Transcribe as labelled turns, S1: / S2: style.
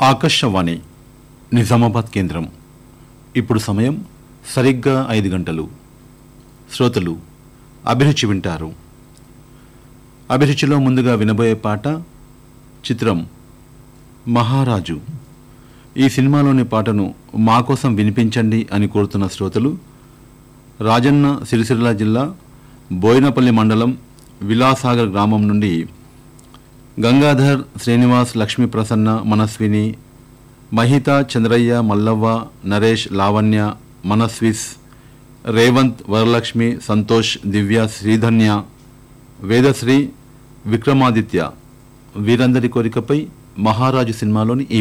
S1: ఆకాశవాణి నిజామాబాద్ కేంద్రం ఇప్పుడు సమయం సరిగ్గా ఐదు గంటలు శ్రోతలు అభిరుచి వింటారు అభిరుచిలో ముందుగా వినబోయే పాట చిత్రం మహారాజు ఈ సినిమాలోని పాటను మా కోసం వినిపించండి అని కోరుతున్న శ్రోతలు రాజన్న సిరిసిల్ల జిల్లా బోయినపల్లి మండలం విలాసాగర్ గ్రామం నుండి గంగాధర్ శ్రీనివాస్ లక్ష్మీ ప్రసన్న మనస్విని మహిత చంద్రయ్య మల్లవ్వ నరేష్ లావణ్య మనస్విస్ రేవంత్ వరలక్ష్మి సంతోష్ దివ్య శ్రీధన్య వేదశ్రీ విక్రమాదిత్య వీరందరి కోరికపై మహారాజు సినిమాలోని ఈ